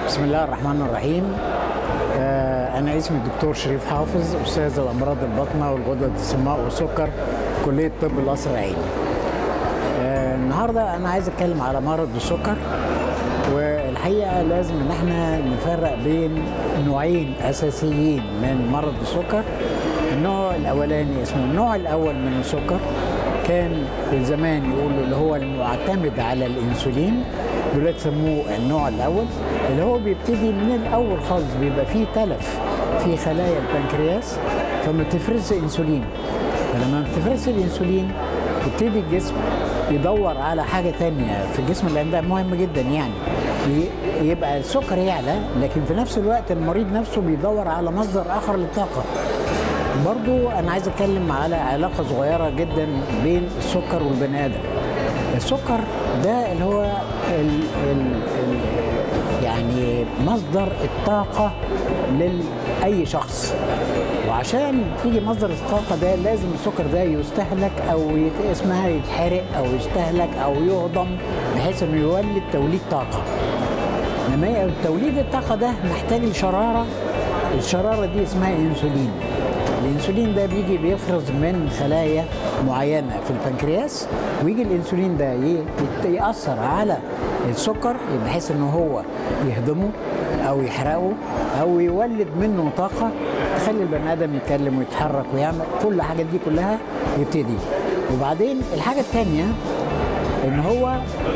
بسم الله الرحمن الرحيم آه، أنا اسمي الدكتور شريف حافظ أستاذ الأمراض الباطنة والغدد الصماء والسكر كلية طب القصر العيني. آه، النهارده أنا عايز أتكلم على مرض السكر والحقيقة لازم إن احنا نفرق بين نوعين أساسيين من مرض السكر. النوع الأولاني اسمه النوع الأول من السكر كان زمان يقولوا اللي هو المعتمد على الانسولين دلوقتي سموه النوع الاول اللي هو بيبتدي من الاول خالص بيبقى فيه تلف في خلايا البنكرياس فما بتفرزش انسولين فلما بتفرزش الانسولين يبتدي الجسم يدور على حاجه تانية في الجسم لان ده مهم جدا يعني ي- يبقى السكر يعلى لكن في نفس الوقت المريض نفسه بيدور على مصدر اخر للطاقه برضو انا عايز اتكلم على علاقه صغيره جدا بين السكر والبني ادم السكر ده اللي هو ال ال ال يعني مصدر الطاقه لاي شخص وعشان تيجي مصدر الطاقه ده لازم السكر ده يستهلك او يت... اسمها يتحرق او يستهلك او يهضم بحيث انه يولد توليد طاقه انما توليد الطاقه ده محتاج لشراره الشراره دي اسمها انسولين الانسولين ده بيجي بيفرز من خلايا معينه في البنكرياس ويجي الانسولين ده ي- يت- ياثر على السكر بحيث ان هو يهضمه او يحرقه او يولد منه طاقه تخلي البني ادم يتكلم ويتحرك ويعمل كل الحاجات دي كلها يبتدي وبعدين الحاجه الثانيه ان هو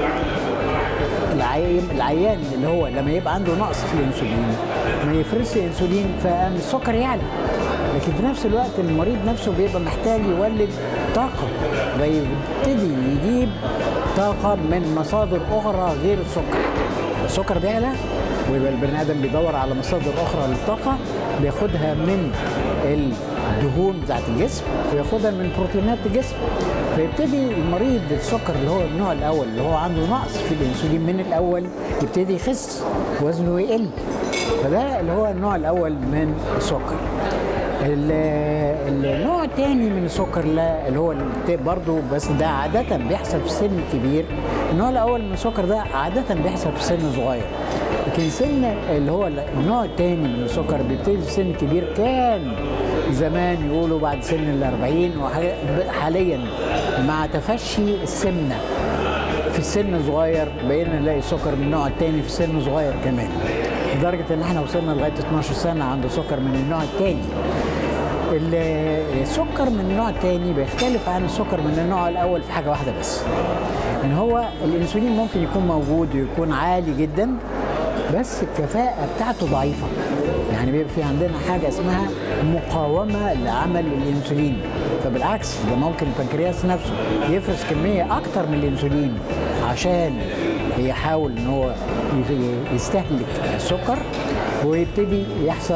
العيان العيان اللي هو لما يبقى عنده نقص في الانسولين ما يفرزش انسولين فالسكر يعلى لكن في نفس الوقت المريض نفسه بيبقى محتاج يولد طاقه فيبتدي يجيب طاقه من مصادر اخرى غير السكر السكر بيعلى ويبقى البني ادم بيدور على مصادر اخرى للطاقه بياخدها من الدهون بتاعت الجسم وياخدها من بروتينات الجسم فيبتدي المريض السكر اللي هو النوع الاول اللي هو عنده نقص في الانسولين من الاول يبتدي يخس وزنه يقل فده اللي هو النوع الاول من السكر ال- النوع الثاني من السكر لا اللي هو الت- برضو بس ده عادة بيحصل في سن كبير النوع الأول من السكر ده عادة بيحصل في سن صغير لكن سن اللي هو النوع الثاني من السكر بيبتدي في سن كبير كان زمان يقولوا بعد سن الأربعين وحاليا مع تفشي السمنة في السن صغير بقينا نلاقي السكر من النوع الثاني في سن صغير كمان لدرجة إن احنا وصلنا لغاية 12 سنة عنده سكر من النوع الثاني ال- السكر من النوع الثاني بيختلف عن السكر من النوع الاول في حاجه واحده بس ان هو الانسولين ممكن يكون موجود ويكون عالي جدا بس الكفاءه بتاعته ضعيفه يعني بيبقى في عندنا حاجه اسمها مقاومه لعمل الانسولين فبالعكس ده ممكن البنكرياس نفسه يفرز كميه اكتر من الانسولين عشان يحاول ان هو ي- يستهلك السكر ويبتدي يحصل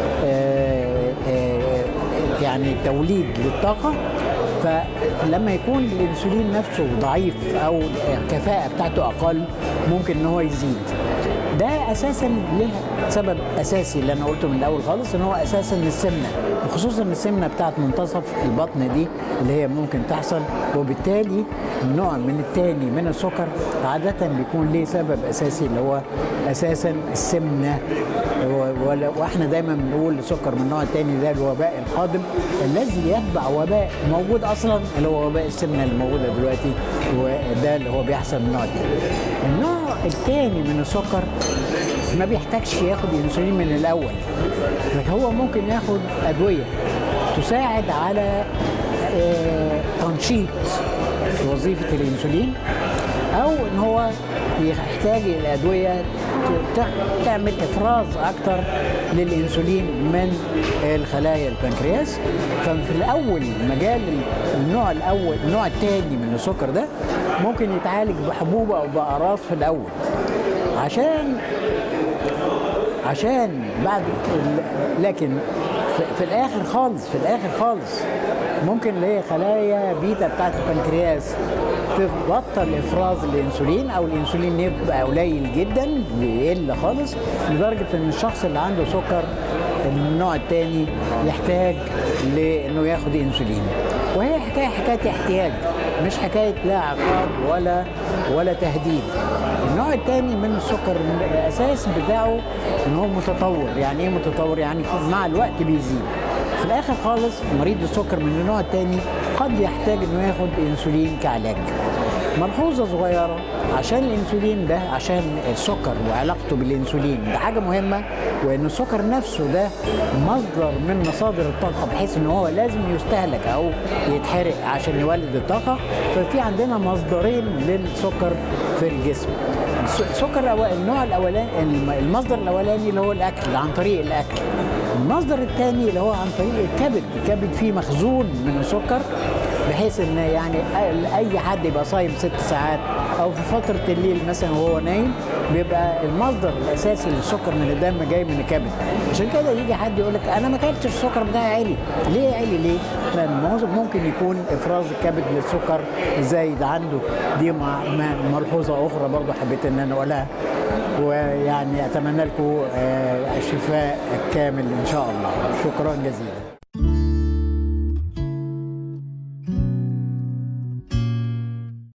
آه، آه، يعني توليد للطاقة فلما يكون الانسولين نفسه ضعيف او الكفاءة بتاعته اقل ممكن ان هو يزيد ده اساسا له سبب اساسي اللي انا قلته من الاول خالص ان هو اساسا السمنه وخصوصا السمنه بتاعت منتصف البطن دي اللي هي ممكن تحصل وبالتالي النوع من التاني من السكر عاده بيكون ليه سبب اساسي اللي هو اساسا السمنه و- ولا- واحنا دايما بنقول السكر من النوع الثاني ده الوباء القادم الذي يتبع وباء موجود اصلا اللي هو وباء السمنه اللي موجوده دلوقتي وده اللي هو بيحصل من النوع الثاني. النوع الثاني من السكر ما بيحتاجش ياخد انسولين من الاول لكن هو ممكن ياخد ادويه تساعد على آه، تنشيط وظيفه الانسولين او ان هو يحتاج الادويه ت- ت- تعمل افراز اكتر للانسولين من الخلايا البنكرياس ففي الاول مجال النوع الاول النوع الثاني من السكر ده ممكن يتعالج بحبوب او باقراص في الاول عشان عشان بعد ال- لكن في, في الاخر خالص في الاخر خالص ممكن اللي هي خلايا بيتا بتاعت البنكرياس تبطل افراز الانسولين او الانسولين يبقى قليل جدا بيقل خالص لدرجه ان الشخص اللي عنده سكر من النوع الثاني يحتاج لانه ياخد انسولين وهي حكايه حكايه احتياج مش حكايه لا عقاب ولا ولا تهديد النوع الثاني من السكر الاساس بتاعه ان هو متطور يعني ايه متطور يعني مع الوقت بيزيد في الاخر خالص مريض السكر من النوع الثاني قد يحتاج انه ياخد انسولين كعلاج ملحوظه صغيره عشان الانسولين ده عشان السكر وعلاقته بالانسولين ده حاجه مهمه وان السكر نفسه ده مصدر من مصادر الطاقه بحيث ان هو لازم يستهلك او يتحرق عشان يولد الطاقه ففي عندنا مصدرين للسكر في الجسم السكر النوع الاولاني المصدر الاولاني اللي هو الاكل عن طريق الاكل المصدر الثاني اللي هو عن طريق الكبد الكبد فيه مخزون من السكر بحيث ان يعني اي حد يبقى صايم ست ساعات او في فتره الليل مثلا وهو نايم بيبقى المصدر الاساسي للسكر من الدم جاي من الكبد عشان كده يجي حد يقول لك انا ما اكلتش السكر بتاعي عالي ليه عالي ليه؟ لان ممكن يكون افراز الكبد للسكر زايد عنده دي ملحوظه اخرى برضو حبيت ان انا اقولها ويعني اتمنى لكم الشفاء الكامل ان شاء الله شكرا جزيلا